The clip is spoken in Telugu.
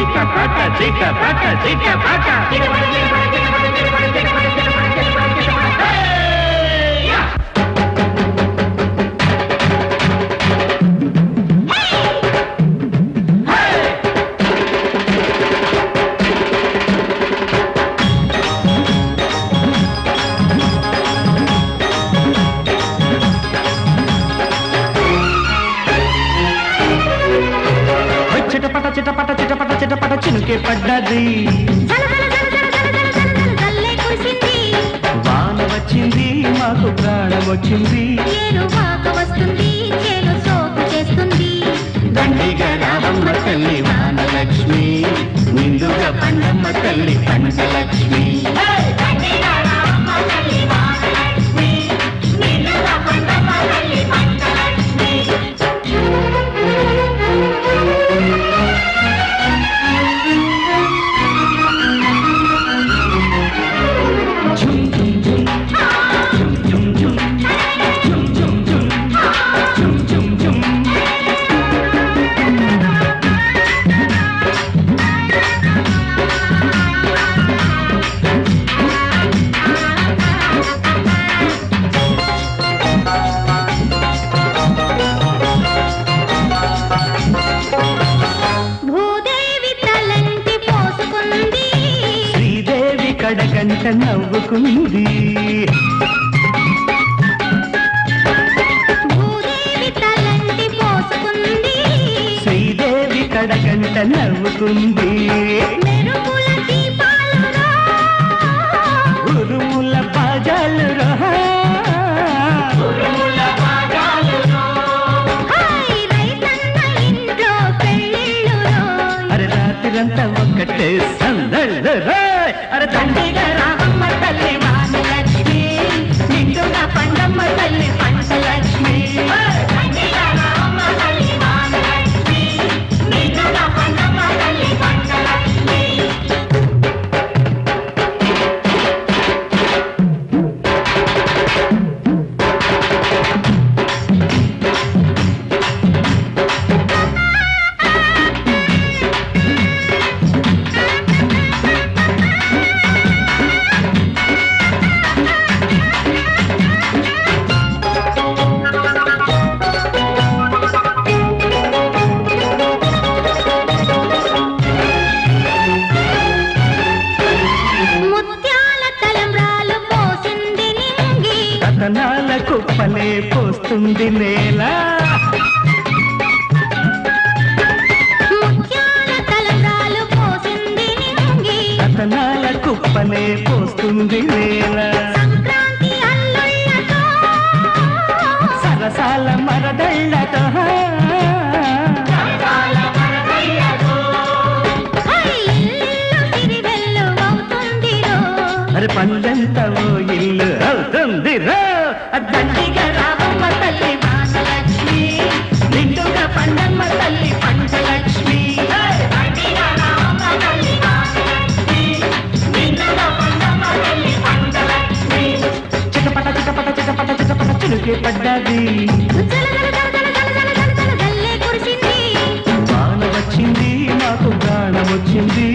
చిటపట చిటపట చిటపట చిటపట చిటపట చిటపట చిటపట చినుకే పడ్డది జల్లే కురిసింది వాన వచ్చింది మాకు ప్రాణం వచ్చింది ఏరు వాక వస్తుంది చేను సోకు చేస్తుంది దండిగా రావమ్మ తల్లి వానలక్ష్మి నిండుగా పండమ్మ తల్లి పంచలక్ష్మి ఝుమ్ ఝుమ్ ఝుమ్ ఝుమ్ ఝుమ్ ఝుమ్ ఝుమ్ ఝుమ్ ఝుమ్ ఝుమ్ ఝుమ్ ఝుమ్ భూదేవి తలంటి పోసుకుంది శ్రీదేవి కడగంట నవ్వుకుంది భూదేవి తలంటి పోసుకుంది శ్రీదేవి కడగంట నవ్వుకుంది మెరుపుల దీపాలురా ఉరుముల బాజాలు హాయ్ రైతన్న ఇంట్లో పెళ్ళిళ్ళురో అరే రాత్రంతా ఒక్కటే సందళ్ళు రోయ్. అరే తండ్రిగా రామమ్మ తల్లి వానలక్ష్మి నిండుగా పండమ్మ తల్లి పంచలక్ష్మి ముత్యాల తలంబ్రాలు పోసింది నింగి కథనాల కుప్పలే పోస్తుంది నేల ముత్యాల తలంబ్రాలు పోసింది నింగి కథనాల కుప్పలే పోస్తుంది నేల సంక్రాంతి అల్లుళ్ళతో సరసాల మరదళ్ళతో హై ఇల్లు సిరివెల్లు అవుతుందిరో అరే పనులంతా ఓ ఇల్లు అవుతుంది రో దండిగా రామమ్మ తల్లి వానలక్ష్మి నిండుగా పండమ్మ తల్లి పంచలక్ష్మి చిటపట చిటపట చిటపట చిటపట చిలుకే పడ్డది జల జల జల జల జల జల జల జల జల్లే కురిసింది వాన వచ్చింది మాకు ప్రాణం వచ్చింది